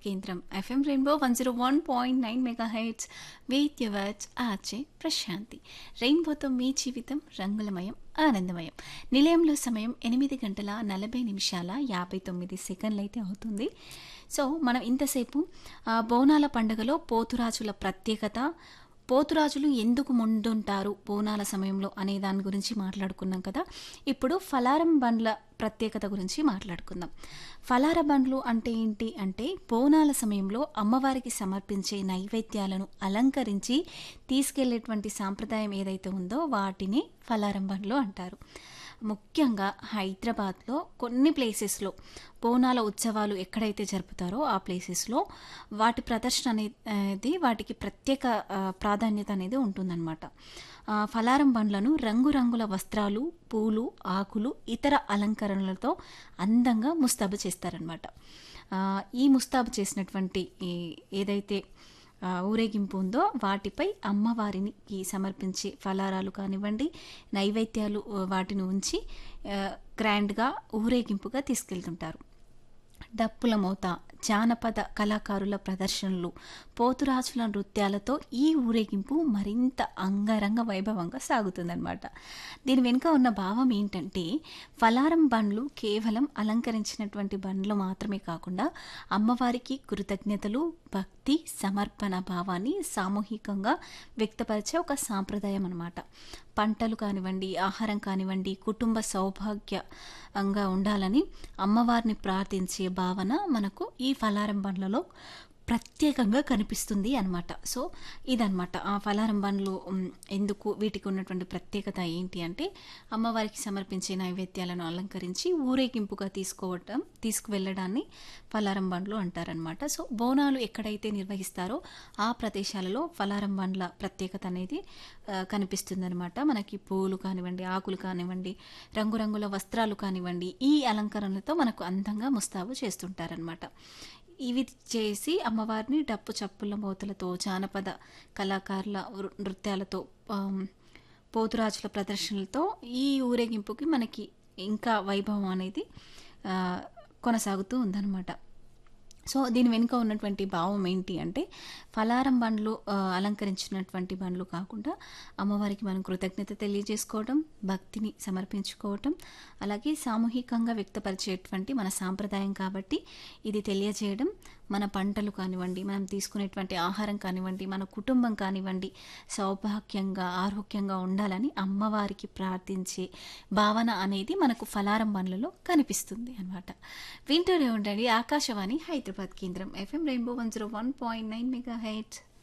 కేంద్రం FM rainbow one zero one point nine megahertz with yours RJ Prashanthi రెయిన్బోతో మీ జీవితం రంగులమయం ఆనందమయం నిలయంలో సమయం ఎనిమిది గంటల నలభై నిమిషాల యాభై తొమ్మిది సెకండ్లు అయితే అవుతుంది సో మనం ఇంతసేపు ఆ, బోనాల పండుగలో పోతురాజుల ప్రత్యేకత పోతురాజులు ఎందుకు ముందుంటారు బోనాల సమయంలో అనే దాని గురించి మాట్లాడుకున్నాం కదా ఇప్పుడు ఫలారం బండ్ల ప్రత్యేకత గురించి మాట్లాడుకుందాం ఫలార బండ్లు అంటే ఏంటి అంటే బోనాల సమయంలో అమ్మవారికి సమర్పించే నైవేద్యాలను అలంకరించి తీసుకెళ్లేటువంటి సాంప్రదాయం ఏదైతే ఉందో వాటిని ఫలారం బండ్లు అంటారు ముఖ్యంగా హైదరాబాద్లో కొన్ని ప్లేసెస్లో బోనాల ఉత్సవాలు ఎక్కడైతే జరుపుతారో ఆ ప్లేసెస్లో వాటి ప్రదర్శన అనేది వాటికి ప్రత్యేక ఆ, ప్రాధాన్యత అనేది ఉంటుందన్నమాట ఆ, ఫలారం బండ్లను రంగురంగుల వస్త్రాలు పూలు ఆకులు ఇతర అలంకరణలతో అందంగా ముస్తాబు చేస్తారనమాట ఈ ముస్తాబు చేసినటువంటి ఈ ఏదైతే ఆ, ఊరేగింపు ఉందో వాటిపై అమ్మవారిని ఈ సమర్పించే ఫలారాలు కానివ్వండి నైవేద్యాలు ఆ, వాటిని ఉంచి ఆ, గ్రాండ్గా ఊరేగింపుగా తీసుకెళ్తుంటారు డప్పుల మోత జానపద కళాకారుల ప్రదర్శనలు పోతురాజుల నృత్యాలతో ఈ ఊరేగింపు మరింత అంగరంగ వైభవంగా సాగుతుందన్నమాట దీని వెనుక ఉన్న భావం ఏంటంటే ఫలారం బండ్లు కేవలం అలంకరించినటువంటి బండ్లు మాత్రమే కాకుండా అమ్మవారికి కృతజ్ఞతలు భక్తి సమర్పణ భావాన్ని సామూహికంగా వ్యక్తపరిచే ఒక సాంప్రదాయం అన్నమాట పంటలు కానివ్వండి ఆహారం కానివ్వండి కుటుంబ సౌభాగ్యంగా ఉండాలని అమ్మవారిని ప్రార్థించే భావన మనకు ఈ ఫలారం బండ్లలో ప్రత్యేకంగా కనిపిస్తుంది అనమాట సో ఇదనమాట ఆ ఫలారం బండ్లు ఉమ్, ఎందుకు వీటికి ఉన్నటువంటి ప్రత్యేకత ఏంటి అంటే అమ్మవారికి సమర్పించే నైవేద్యాలను అలంకరించి ఊరేగింపుగా తీసుకోవటం తీసుకువెళ్ళడాన్ని ఫలారం బండ్లు అంటారనమాట సో బోనాలు ఎక్కడైతే నిర్వహిస్తారో ఆ ప్రదేశాలలో ఫలారం బండ్ల ప్రత్యేకత అనేది ఆ, కనిపిస్తుందన్నమాట మనకి పూలు కానివ్వండి ఆకులు కానివ్వండి రంగురంగుల వస్త్రాలు కానివ్వండి ఈ అలంకరణలతో మనకు అందంగా ముస్తాబు చేస్తుంటారనమాట ఇవి చేసి అమ్మవారిని డప్పు చప్పుల మోతలతో జానపద కళాకారుల వృ- నృత్యాలతో ఆమ్, పోతురాజుల ప్రదర్శనలతో ఈ ఊరేగింపుకి మనకి ఇంకా వైభవం అనేది ఆ, కొనసాగుతూ ఉందన్నమాట సో దీని వెనుక ఉన్నటువంటి భావం ఏంటి అంటే ఫలారం బండ్లు ఆ, అలంకరించినటువంటి బండ్లు కాకుండా అమ్మవారికి మనం కృతజ్ఞత తెలియజేసుకోవడం భక్తిని సమర్పించుకోవటం అలాగే సామూహికంగా వ్యక్తపరిచేటువంటి మన సాంప్రదాయం కాబట్టి ఇది తెలియజేయడం మన పంటలు కానివ్వండి మనం తీసుకునేటువంటి ఆహారం కానివ్వండి మన కుటుంబం కానివ్వండి సౌభాగ్యంగా ఆరోగ్యంగా ఉండాలని అమ్మవారికి ప్రార్థించే భావన అనేది మనకు ఫలారం బండ్లలో కనిపిస్తుంది అనమాట వింటూనే ఉండండి ఆకాశవాణి హైదరాబాద్ కేంద్రం FM rainbow one zero one point nine mega heights